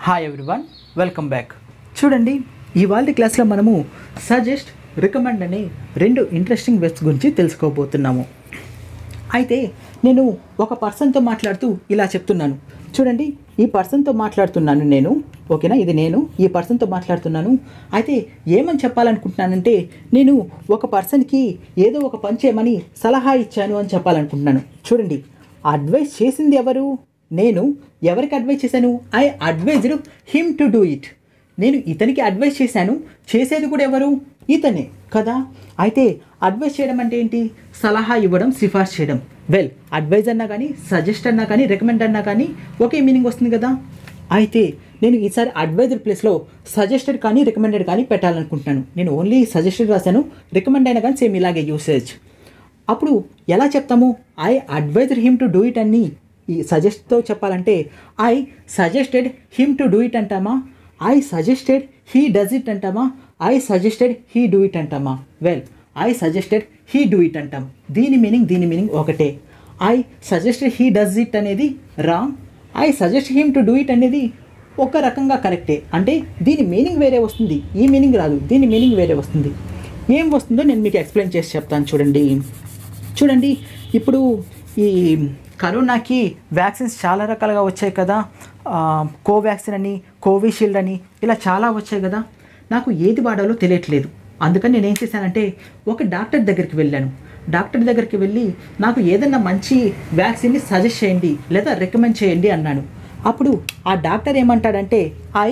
hi everyone welcome back చూడండి ఇవాళ క్లాస్లో మనము సజెస్ట్ రికమెండ్ అనే రెండు ఇంట్రెస్టింగ్ వెబ్స్ గురించి తెలుసుకోబోతున్నాము అయితే నేను ఒక పర్సన్తో మాట్లాడుతూ ఇలా చెప్తున్నాను చూడండి ఈ పర్సన్తో మాట్లాడుతున్నాను నేను ఓకేనా ఇది నేను ఈ పర్సన్తో మాట్లాడుతున్నాను అయితే ఏమని చెప్పాలనుకుంటున్నానంటే నేను ఒక పర్సన్కి ఏదో ఒక పని చేయమని సలహా ఇచ్చాను అని చెప్పాలనుకుంటున్నాను చూడండి అడ్వైస్ చేసింది ఎవరు నేను ఎవరికి అడ్వైస్ చేశాను I advised him to do it నేను ఇతనికి అడ్వైస్ చేశాను చేసేది కూడా ఎవరు ఇతనే కదా అయితే అడ్వైస్ చేయడం అంటే ఏంటి సలహా ఇవ్వడం సిఫార్సు చేయడం వెల్ అడ్వైజ్ అన్నా కానీ సజెస్ట్ అన్నా కానీ రికమెండ్ అన్నా కానీ ఒకే మీనింగ్ వస్తుంది కదా అయితే నేను ఈసారి అడ్వైజర్ ప్లేస్లో సజెస్టెడ్ కానీ రికమెండెడ్ కానీ పెట్టాలనుకుంటున్నాను నేను ఓన్లీ సజెస్టెడ్ రాశాను రికమెండ్ అయినా కానీ సేమ్ ఇలాగే యూసేజ్ అప్పుడు ఎలా చెప్తాము I advisor him to do it అని ఈ సజెస్ట్తో చెప్పాలంటే I suggested him to do it అంటామా I suggested he does it అంటామా I suggested he do it అంటామా well I suggested he do it అంటాం దీని మీనింగ్ దీని మీనింగ్ ఒకటే I suggested he does it అనేది wrong I suggest him to do it అనేది ఒక రకంగా కరెక్టే అంటే దీని మీనింగ్ వేరే వస్తుంది ఈ మీనింగ్ రాదు దీని మీనింగ్ వేరే వస్తుంది ఏం వస్తుందో నేను మీకు ఎక్స్ప్లెయిన్ చేసి చెప్తాను చూడండి చూడండి ఇప్పుడు ఈ కరోనాకి వ్యాక్సిన్స్ చాలా రకాలుగా వచ్చాయి కదా ఆ, కోవాక్సిన్ అని కోవిషీల్డ్ అని ఇలా చాలా వచ్చాయి కదా నాకు ఏది వాడాలో తెలియట్లేదు అందుకని నేను ఏం చేశానంటే ఒక డాక్టర్ దగ్గరికి వెళ్ళాను డాక్టర్ దగ్గరికి వెళ్ళి నాకు ఏదన్నా మంచి వ్యాక్సిన్ని సజెస్ట్ చేయండి లేదా రికమెండ్ చేయండి అన్నాను అప్పుడు ఆ డాక్టర్ ఏమంటాడంటే ఐ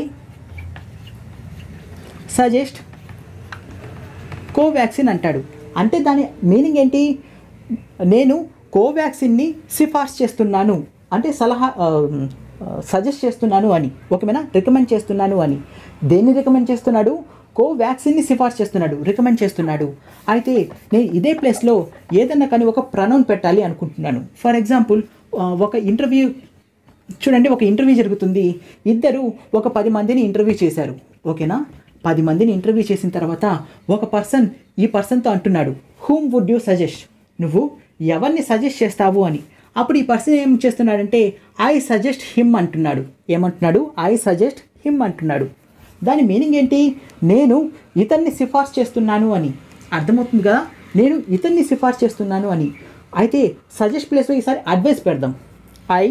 సజెస్ట్ కోవాక్సిన్ అంటాడు అంటే దాని మీనింగ్ ఏంటి నేను కోవాక్సిన్ని సిఫార్సు చేస్తున్నాను అంటే సలహా సజెస్ట్ చేస్తున్నాను అని ఓకేనా రికమెండ్ చేస్తున్నాను అని దేన్ని రికమెండ్ చేస్తున్నాడు కోవాక్సిన్ని సిఫార్సు చేస్తున్నాడు రికమెండ్ చేస్తున్నాడు అయితే నేను ఇదే ప్లేస్లో ఏదన్నా కానీ ఒక ప్రనౌన్ పెట్టాలి అనుకుంటున్నాను ఫర్ ఎగ్జాంపుల్ ఒక ఇంటర్వ్యూ చూడండి ఒక ఇంటర్వ్యూ జరుగుతుంది ఇద్దరు ఒక పది మందిని ఇంటర్వ్యూ చేశారు ఓకేనా పది మందిని ఇంటర్వ్యూ చేసిన తర్వాత ఒక పర్సన్ ఈ పర్సన్తో అంటున్నాడు హూమ్ వుడ్ యూ సజెస్ట్ నువ్వు ఎవరిని సజెస్ట్ చేస్తావు అని అప్పుడు ఈ పర్సన్ ఏం చేస్తున్నాడంటే ఐ సజెస్ట్ హిమ్ అంటున్నాడు ఏమంటున్నాడు ఐ సజెస్ట్ హిమ్ అంటున్నాడు దాని మీనింగ్ ఏంటి నేను ఇతన్ని సిఫార్సు చేస్తున్నాను అని అర్థమవుతుంది కదా నేను ఇతన్ని సిఫార్సు చేస్తున్నాను అని అయితే సజెస్ట్ ప్లేస్లో ఈసారి అడ్వైస్ పెడదాం ఐ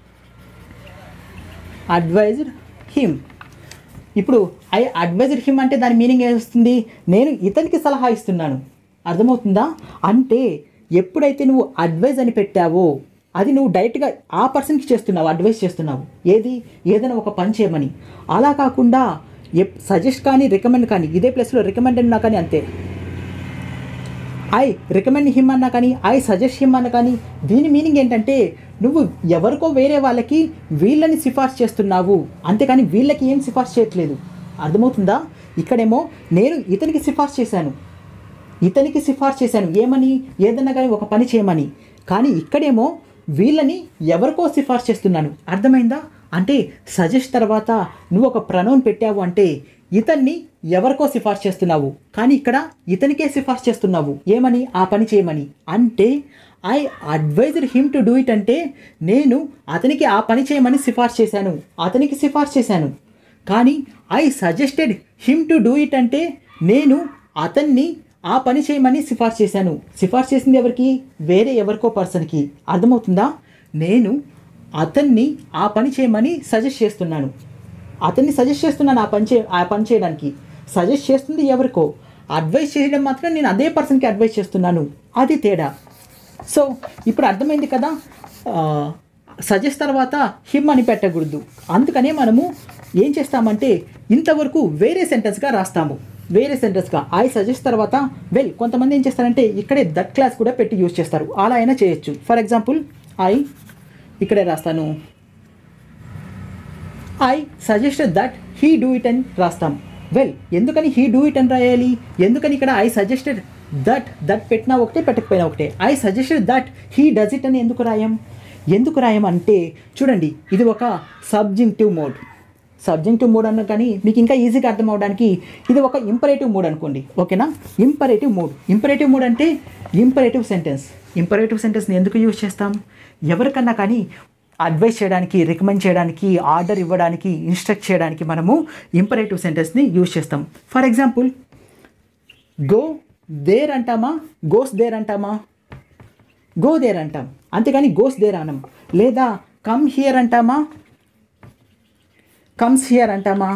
అడ్వైజ్డ్ హిమ్ ఇప్పుడు ఐ అడ్వైజ్డ్ హిమ్ అంటే దాని మీనింగ్ ఏమొస్తుంది నేను ఇతనికి సలహా ఇస్తున్నాను అర్థమవుతుందా అంటే ఎప్పుడైతే నువ్వు అడ్వైజ్ అని పెట్టావో అది నువ్వు డైరెక్ట్గా ఆ పర్సన్కి చేస్తున్నావు అడ్వైస్ చేస్తున్నావు ఏది ఏదైనా ఒక పని చేయమని అలా కాకుండా ఎప్ సజెస్ట్ కానీ రికమెండ్ కానీ ఇదే ప్లేస్లో రికమెండ్ అన్నా కానీ అంతే ఐ రికమెండ్ హిమ్ అన్నా కానీ ఐ సజెస్ట్ హిమ్ అన్నా కానీ దీని మీనింగ్ ఏంటంటే నువ్వు ఎవరికో వేరే వాళ్ళకి వీళ్ళని సిఫార్సు చేస్తున్నావు అంతేకాని వీళ్ళకి ఏం సిఫార్సు చేయట్లేదు అర్థమవుతుందా ఇక్కడేమో నేను ఇతనికి సిఫార్సు చేశాను ఇతనికి సిఫార్సు చేశాను ఏమని ఏదన్నా కానీ ఒక పని చేయమని కానీ ఇక్కడేమో వీళ్ళని ఎవరికో సిఫార్సు చేస్తున్నాను అర్థమైందా అంటే సజెస్ట్ తర్వాత నువ్వు ఒక ప్రనౌన్ పెట్టావు అంటే ఇతన్ని ఎవరికో సిఫార్సు చేస్తున్నావు కానీ ఇక్కడ ఇతనికే సిఫార్సు చేస్తున్నావు ఏమని ఆ పని చేయమని అంటే I advisor him to do it అంటే నేను అతనికి ఆ పని చేయమని సిఫార్సు చేశాను అతనికి సిఫార్సు చేశాను కానీ I suggested him to do it అంటే నేను అతన్ని ఆ పని చేయమని సిఫార్సు చేశాను సిఫార్సు చేసింది ఎవరికి వేరే ఎవరికో పర్సన్కి అర్థమవుతుందా నేను అతన్ని ఆ పని చేయమని సజెస్ట్ చేస్తున్నాను అతన్ని సజెస్ట్ చేస్తున్నాను ఆ పని చే ఆ పని చేయడానికి సజెస్ట్ చేస్తుంది ఎవరికో అడ్వైస్ చేయడం మాత్రం నేను అదే పర్సన్కి అడ్వైస్ చేస్తున్నాను అది తేడా సో ఇప్పుడు అర్థమైంది కదా సజెస్ట్ తర్వాత హిమ్ అని పెట్టకూడదు అందుకనే మనము ఏం చేస్తామంటే ఇంతవరకు వేరే సెంటెన్స్గా రాస్తాము వేరే సెంటెన్స్గా ఐ సజెస్ట్ తర్వాత వెల్ కొంతమంది ఏం చేస్తారంటే ఇక్కడే దట్ క్లాస్ కూడా పెట్టి యూజ్ చేస్తారు అలా అయినా చేయొచ్చు ఫర్ ఎగ్జాంపుల్ ఐ ఇక్కడే రాస్తాను I suggest that he do it అని రాస్తాం వెల్ ఎందుకని హీ డూ ఇట్ అని రాయాలి ఎందుకని ఇక్కడ ఐ సజెస్టెడ్ దట్ దట్ పెట్టినా ఒకటే పెట్టకపోయినా ఒకటే I suggested that he does it అని ఎందుకు రాయం ఎందుకు రాయం అంటే చూడండి ఇది ఒక సబ్జెక్టివ్ మోడ్ సబ్జెక్టివ్ మూడ్ అన్న కానీ మీకు ఇంకా ఈజీగా అర్థం అవడానికి ఇది ఒక ఇంపరేటివ్ మూడ్ అనుకోండి ఓకేనా ఇంపరేటివ్ మూడ్ ఇంపరేటివ్ మూడ్ అంటే ఇంపరేటివ్ సెంటెన్స్ ఇంపరేటివ్ సెంటెన్స్ని ఎందుకు యూజ్ చేస్తాం ఎవరికన్నా కానీ అడ్వైస్ చేయడానికి రికమెండ్ చేయడానికి ఆర్డర్ ఇవ్వడానికి ఇన్స్ట్రక్ట్ చేయడానికి మనము ఇంపరేటివ్ సెంటెన్స్ని యూజ్ చేస్తాం ఫర్ ఎగ్జాంపుల్ గో దేర్ అంటామా గోస్ దేర్ అంటామా గో దేర్ అంటాం అంతేగాని గోస్ దేర్ అనం లేదా కమ్ హియర్ అంటామా కమ్స్ హియర్ అంటామా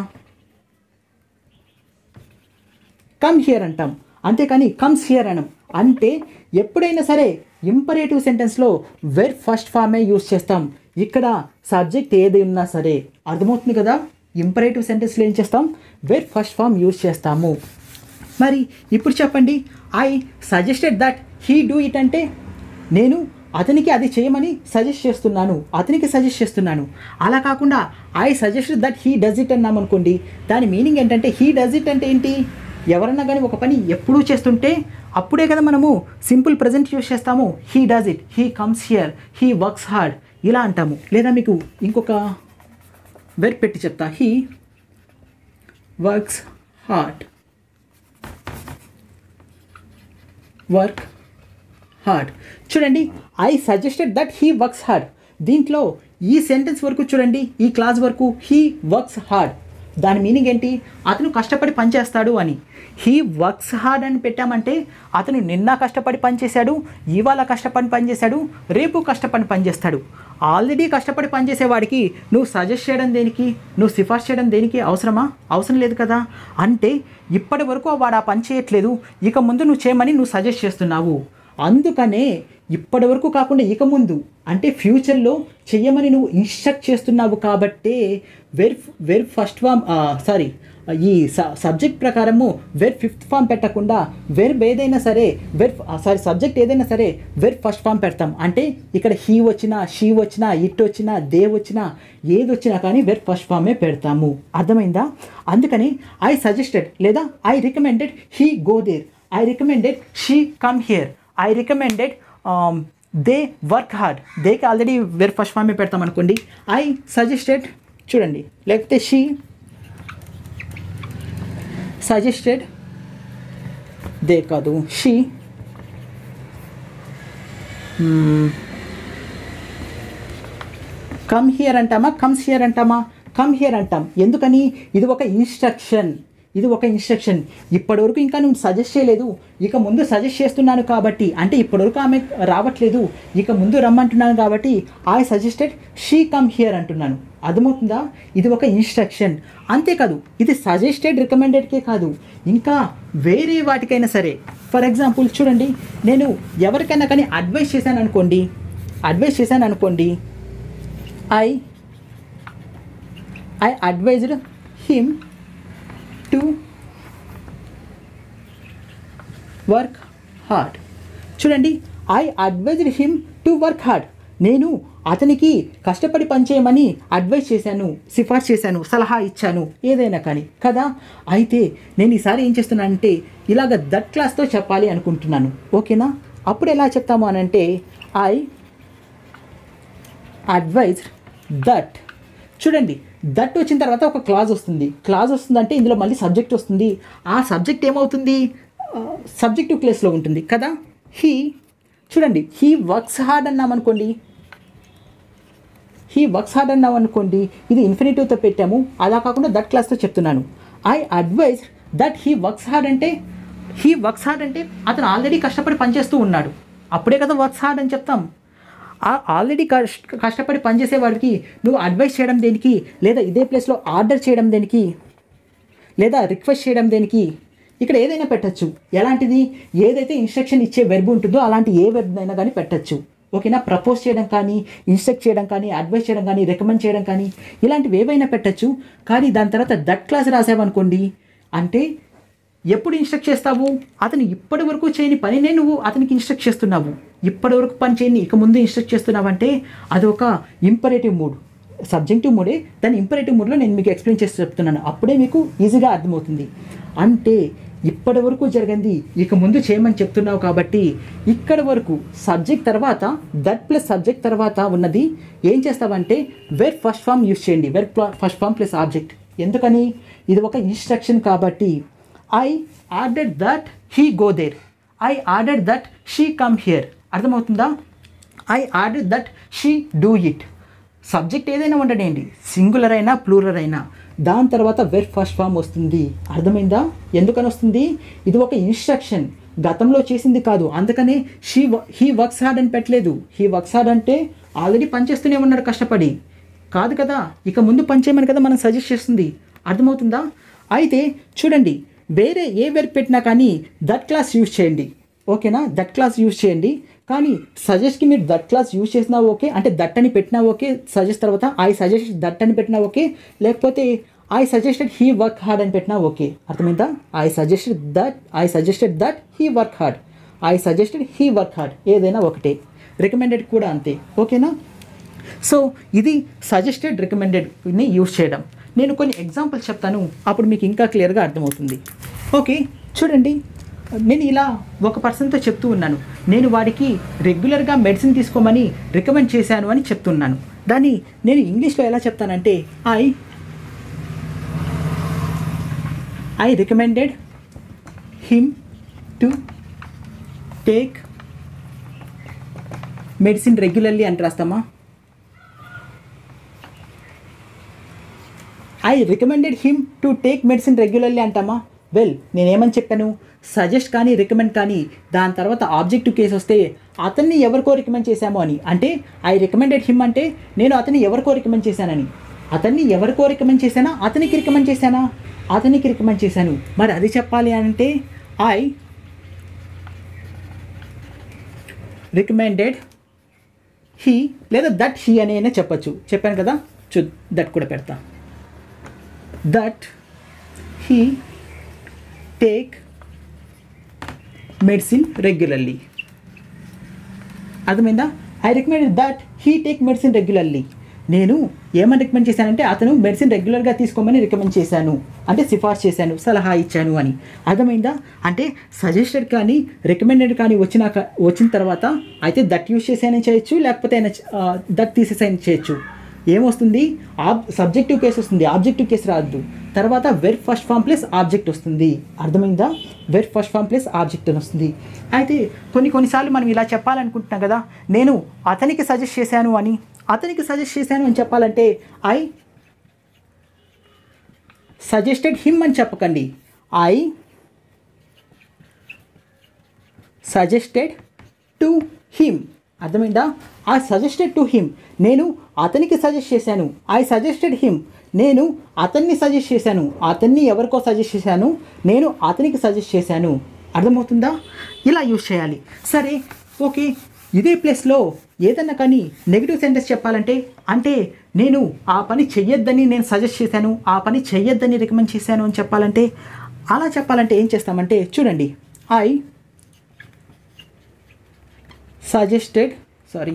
కమ్ హియర్ అంటాం అంతేకాని కమ్స్ హియర్ అనం అంటే ఎప్పుడైనా సరే ఇంపరేటివ్ సెంటెన్స్లో వెర్ ఫస్ట్ ఫామే యూస్ చేస్తాం ఇక్కడ సబ్జెక్ట్ ఏది ఉన్నా సరే అర్థమవుతుంది కదా ఇంపరేటివ్ సెంటెన్స్లో ఏం చేస్తాం వెర్ ఫస్ట్ ఫామ్ యూస్ చేస్తాము మరి ఇప్పుడు చెప్పండి I suggested that he do it అంటే నేను అతనికి అది చేయమని సజెస్ట్ చేస్తున్నాను అతనికి సజెస్ట్ చేస్తున్నాను అలా కాకుండా I suggest that he does it అన్నాం అనుకోండి దాని మీనింగ్ ఏంటంటే హీ డజ్ ఇట్ అంటే ఏంటి ఎవరన్నా కానీ ఒక పని ఎప్పుడూ చేస్తుంటే అప్పుడే కదా మనము సింపుల్ ప్రజెంట్ యూస్ చేస్తాము he does it he comes here he works hard ఇలా అంటాము లేదా మీకు ఇంకొక వెర్ పెట్టి చెప్తా he works hard work hard చూడండి I suggested that he works hard దీంట్లో ఈ సెంటెన్స్ వరకు చూడండి ఈ క్లాస్ వరకు హీ వర్క్స్ హార్డ్ దాని మీనింగ్ ఏంటి అతను కష్టపడి పనిచేస్తాడు అని హీ వర్క్స్ హార్డ్ అని పెట్టామంటే అతను నిన్న కష్టపడి పనిచేశాడు ఇవాళ కష్టపడి పనిచేశాడు రేపు కష్టపడి పనిచేస్తాడు ఆల్రెడీ కష్టపడి పనిచేసేవాడికి నువ్వు సజెస్ట్ చేయడం దేనికి నువ్వు సిఫార్సు చేయడం దేనికి అవసరమా అవసరం లేదు కదా అంటే ఇప్పటి వరకు వాడు ఆ పని చేయట్లేదు ఇక ముందు నువ్వు చేయమని నువ్వు సజెస్ట్ చేస్తున్నావు అందుకనే ఇప్పటి వరకు కాకుండా ఇక ముందు అంటే ఫ్యూచర్లో చెయ్యమని నువ్వు ఇన్స్ట్రక్ట్ చేస్తున్నావు కాబట్టే verb verb first form sorry ఈ సబ్జెక్ట్ ప్రకారము వెర్ ఫిఫ్త్ ఫామ్ పెట్టకుండా వెర్ ఏదైనా సరే వెర్ సారీ సబ్జెక్ట్ ఏదైనా సరే వెర్ ఫస్ట్ ఫామ్ పెడతాం అంటే ఇక్కడ హీ వచ్చినా షీ వచ్చినా ఇట్ వచ్చినా దే వచ్చినా ఏది వచ్చినా కానీ వెర్ ఫస్ట్ ఫామే పెడతాము అర్థమైందా అందుకని ఐ సజెస్టెడ్ లేదా I recommended he go there I recommended she come here I recommended they work hard దేకి ఆల్రెడీ వెర్ ఫస్ట్ ఫామే పెడతాం అనుకోండి ఐ సజెస్టెడ్ చూడండి లేకపోతే షీ సజెస్టెడ్ దే కాదు షీ కమ్ హియర్ అంటామా కమ్స్ హియర్ అంటామా కమ్ హియర్ అంటాం ఎందుకని ఇది ఒక ఇన్స్ట్రక్షన్ ఇది ఒక ఇన్స్ట్రక్షన్ ఇప్పటివరకు ఇంకా నువ్వు సజెస్ట్ చేయలేదు ఇక ముందు సజెస్ట్ చేస్తున్నాను కాబట్టి అంటే ఇప్పటివరకు ఆమె రావట్లేదు ఇక ముందు రమ్మంటున్నాను కాబట్టి I suggested she come here అంటున్నాను అర్థమవుతుందా ఇది ఒక ఇన్స్ట్రక్షన్ అంతేకాదు ఇది సజెస్టెడ్ రికమెండెడ్కే కాదు ఇంకా వేరే వాటికైనా సరే ఫర్ ఎగ్జాంపుల్ చూడండి నేను ఎవరికైనా కానీ అడ్వైస్ చేశాను అనుకోండి అడ్వైస్ చేశాను అనుకోండి I I advised him to work hard చూడండి I advised him to work hard నేను అతనికి కష్టపడి పనిచేయమని అడ్వైస్ చేశాను సిఫార్సు చేశాను సలహా ఇచ్చాను ఏదైనా కానీ కదా అయితే నేను ఈసారి ఏం చేస్తున్నానంటే ఇలాగ దట్ క్లాస్తో చెప్పాలి అనుకుంటున్నాను ఓకేనా అప్పుడు ఎలా చెప్తాము అని అంటే ఐ అడ్వైజ్ దట్ చూడండి దట్ వచ్చిన తర్వాత ఒక క్లాజ్ వస్తుంది క్లాజ్ వస్తుందంటే ఇందులో మళ్ళీ సబ్జెక్ట్ వస్తుంది ఆ సబ్జెక్ట్ ఏమవుతుంది సబ్జెక్టివ్ ప్లేస్లో ఉంటుంది కదా హీ చూడండి హీ వర్క్స్ హార్డ్ అన్నాం అనుకోండి హీ వర్క్స్ హార్డ్ అన్నాం అనుకోండి ఇది ఇన్ఫినిటివ్తో పెట్టాము అలా కాకుండా దట్ క్లాస్తో చెప్తున్నాను I advise that he works hard అంటే హీ వర్క్స్ హార్డ్ అంటే అతను ఆల్రెడీ కష్టపడి పనిచేస్తూ ఉన్నాడు అప్పుడే కదా వర్క్స్ హార్డ్ అని చెప్తాం ఆల్రెడీ కష్ట కష్టపడి పనిచేసే వాడికి నువ్వు అడ్వైస్ చేయడం దేనికి లేదా ఇదే ప్లేస్లో ఆర్డర్ చేయడం దేనికి లేదా రిక్వెస్ట్ చేయడం దేనికి ఇక్కడ ఏదైనా పెట్టచ్చు ఎలాంటిది ఏదైతే ఇన్స్ట్రక్షన్ ఇచ్చే వెర్బ్ ఉంటుందో అలాంటి ఏ వెర్బ్ అయినా కానీ పెట్టచ్చు ఓకేనా ప్రపోజ్ చేయడం కానీ ఇన్స్ట్రక్ట్ చేయడం కానీ అడ్వైస్ చేయడం కానీ రికమెండ్ చేయడం కానీ ఇలాంటివి ఏవైనా పెట్టచ్చు కానీ దాని తర్వాత దట్ క్లాస్ రాసావనుకోండి అంటే ఎప్పుడు ఇన్స్ట్రక్ట్ చేస్తావు అతను ఇప్పటి వరకు చేయని పనినే నువ్వు అతనికి ఇన్స్ట్రక్ట్ చేస్తున్నావు ఇప్పటి వరకు పని చేయని ఇక ముందు ఇన్స్ట్రక్ట్ చేస్తున్నావు అంటే అది ఒక ఇంపరేటివ్ మూడ్ సబ్జెక్టివ్ మూడే దాని ఇంపరేటివ్ మూడ్లో నేను మీకు ఎక్స్ప్లెయిన్ చేసి చెప్తున్నాను అప్పుడే మీకు ఈజీగా అర్థమవుతుంది అంటే ఇప్పటి వరకు జరిగింది ఇక ముందు చేయమని చెప్తున్నావు కాబట్టి ఇక్కడ వరకు సబ్జెక్ట్ తర్వాత దట్ ప్లస్ సబ్జెక్ట్ తర్వాత ఉన్నది ఏం చేస్తావంటే వెర్ ఫస్ట్ ఫామ్ యూస్ చేయండి verb first form plus object ఎందుకని ఇది ఒక ఇన్స్ట్రక్షన్ కాబట్టి I order that he go there I order that she come here అర్థమవుతుందా I order that she do it subject ఏదైనా ఉండడండి సింగులర్ అయినా ప్లూరర్ అయినా దాని తర్వాత వెర్ ఫస్ట్ ఫామ్ వస్తుంది అర్థమైందా ఎందుకని వస్తుంది ఇది ఒక ఇన్స్ట్రక్షన్ గతంలో చేసింది కాదు అందుకనే షీ హీ వర్క్స్ హార్డ్ అని పెట్టలేదు హీ వర్క్స్ హార్డ్ అంటే ఆల్రెడీ పనిచేస్తూనే ఉన్నాడు కష్టపడి కాదు కదా ఇక ముందు పనిచేయమని కదా మనం సజెస్ట్ చేస్తుంది అర్థమవుతుందా అయితే చూడండి వేరే ఏ వెర్బ్ పెట్టినా కానీ దట్ క్లాస్ యూజ్ చేయండి ఓకేనా దట్ క్లాస్ యూజ్ చేయండి కానీ సజెస్ట్కి మీరు దట్ క్లాస్ యూజ్ చేసినా ఓకే అంటే దట్ అని పెట్టినా ఓకే సజెస్ట్ తర్వాత ఐ సజెస్ట్ దట్ అని పెట్టినా ఓకే లేకపోతే I suggested he work hard అని పెట్టినా ఓకే అర్థమైందా I suggested that I suggested that he work hard I suggested he work hard ఏదైనా ఒకటే రికమెండెడ్ కూడా అంతే ఓకేనా సో ఇది సజెస్టెడ్ రికమెండెడ్ని యూజ్ చేయడం నేను కొన్ని ఎగ్జాంపుల్స్ చెప్తాను అప్పుడు మీకు ఇంకా క్లియర్గా అర్థమవుతుంది ఓకే చూడండి నేను ఇలా ఒక పర్సన్తో చెప్తూ ఉన్నాను నేను వాడికి రెగ్యులర్గా మెడిసిన్ తీసుకోమని రికమెండ్ చేశాను అని చెప్తున్నాను దాన్ని నేను ఇంగ్లీష్లో ఎలా చెప్తానంటే I I recommended him to take medicine regularly అని రాస్తామా I recommended him to take medicine regularly అంటామా వెల్ నేనేమని చెప్పాను సజెస్ట్ కానీ రికమెండ్ కానీ దాని తర్వాత ఆబ్జెక్టివ్ కేసు వస్తే అతన్ని ఎవరికో రికమెండ్ చేశామో అని అంటే ఐ రికమెండెడ్ హిమ్ అంటే నేను అతన్ని ఎవరికో రికమెండ్ చేశానని అతన్ని ఎవరికో రికమెండ్ చేశానా అతనికి రికమెండ్ చేశానా అతనికి రికమెండ్ చేశాను మరి అది చెప్పాలి అంటే ఐ రికమెండెడ్ హీ లేదా దట్ హీ అని అయినా చెప్పచ్చు చెప్పాను కదా చూ దట్ కూడా పెడతా that he take medicine regularly అర్థమైందా I recommend that he take medicine regularly నేను ఏమని రికమెండ్ చేశానంటే అతను మెడిసిన్ రెగ్యులర్గా తీసుకోమని రికమెండ్ చేశాను అంటే సిఫార్సు చేశాను సలహా ఇచ్చాను అని అర్థమైందా అంటే సజెస్టెడ్ కానీ రికమెండెడ్ కానీ వచ్చినాక వచ్చిన తర్వాత అయితే దట్ యూస్ చేసానని చేయొచ్చు లేకపోతే ఆయన దట్ తీసేసాయని చేయొచ్చు ఏమొస్తుంది ఆబ్ సబ్జెక్టివ్ కేసు వస్తుంది ఆబ్జెక్టివ్ కేసు రాదు తర్వాత verb first form plus object వస్తుంది అర్థమైందా verb first form plus object అని వస్తుంది అయితే కొన్ని కొన్నిసార్లు మనం ఇలా చెప్పాలనుకుంటున్నాం కదా నేను అతనికి సజెస్ట్ చేశాను అని అతనికి సజెస్ట్ చేశాను అని చెప్పాలంటే ఐ సజెస్టెడ్ హిమ్ అని చెప్పకండి ఐ సజెస్టెడ్ టు హిమ్ అర్థమైందా ఐ సజెస్టెడ్ టు హిమ్ నేను అతనికి సజెస్ట్ చేశాను ఐ సజెస్టెడ్ హిమ్ నేను అతన్ని సజెస్ట్ చేశాను అతన్ని ఎవరికో సజెస్ట్ చేశాను నేను అతనికి సజెస్ట్ చేశాను అర్థమవుతుందా ఇలా యూజ్ చేయాలి సరే ఓకే ఇదే ప్లేస్లో ఏదన్నా కానీ నెగిటివ్ సెంటెన్స్ చెప్పాలంటే అంటే నేను ఆ పని చెయ్యొద్దని నేను సజెస్ట్ చేశాను ఆ పని చెయ్యొద్దని రికమెండ్ చేశాను అని చెప్పాలంటే అలా చెప్పాలంటే ఏం చేస్తామంటే చూడండి I suggested sorry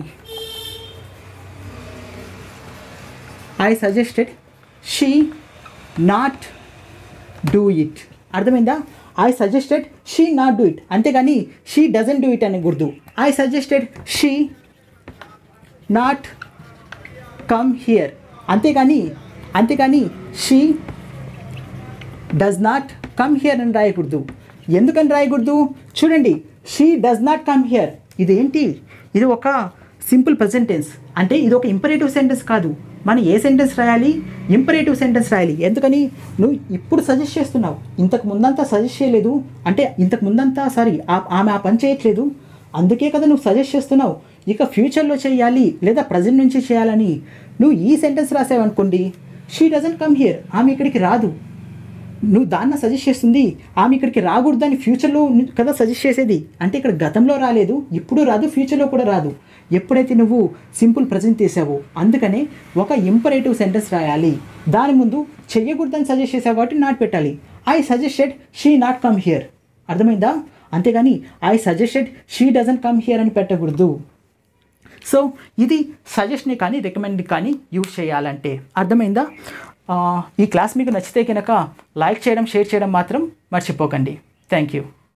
I suggested she not do it అర్థమైందా I suggested she not do it అంతేగాని షీ డజన్ డూ ఇట్ అనకూడదు I suggested she not come here అంతేగాని అంతేగాని she does not come here అని రాయకూడదు ఎందుకని రాయకూడదు చూడండి she does not come here ఇదేంటి ఇది ఒక సింపుల్ ప్రజెంట్ టెన్స్ అంటే ఇది ఒక ఇంపరేటివ్ సెంటెన్స్ కాదు మనం ఏ సెంటెన్స్ రాయాలి ఇంపరేటివ్ సెంటెన్స్ రాయాలి ఎందుకని నువ్వు ఇప్పుడు సజెస్ట్ చేస్తున్నావు ఇంతకు ముందంతా సజెస్ట్ చేయలేదు అంటే ఇంతకు ముందంతా సారీ ఆమె ఆ పని చేయట్లేదు అందుకే కదా నువ్వు సజెస్ట్ చేస్తున్నావు ఇక ఫ్యూచర్లో చేయాలి లేదా ప్రజెంట్ నుంచి చేయాలని నువ్వు ఈ సెంటెన్స్ రాసావనుకోండి షీ డజంట్ కమ్ హియర్ ఆమె ఇక్కడికి రాదు నువ్వు దాన్న సజెస్ట్ చేస్తుంది ఆమె ఇక్కడికి రాకూడదని ఫ్యూచర్లో ని- కదా సజెస్ట్ చేసేది అంటే ఇక్కడ గతంలో రాలేదు ఇప్పుడు రాదు ఫ్యూచర్లో కూడా రాదు ఎప్పుడైతే నువ్వు సింపుల్ ప్రజెంట్ చేసావో అందుకనే ఒక ఇంపరేటివ్ సెంటెన్స్ రాయాలి దాని ముందు చెయ్యకూడదని సజెస్ట్ చేసావు కాబట్టి నాట్ పెట్టాలి I suggested she not come here అర్థమైందా అంతేగాని I suggested she doesn't come here అని పెట్టకూడదు సో ఇది సజెషన్ కానీ రికమెండ్ కానీ యూజ్ చేయాలంటే అర్థమైందా ఆ, ఈ క్లాస్ మీకు నచ్చితే కనుక లైక్ చేయడం షేర్ చేయడం మాత్రం మర్చిపోకండి థ్యాంక్ యూ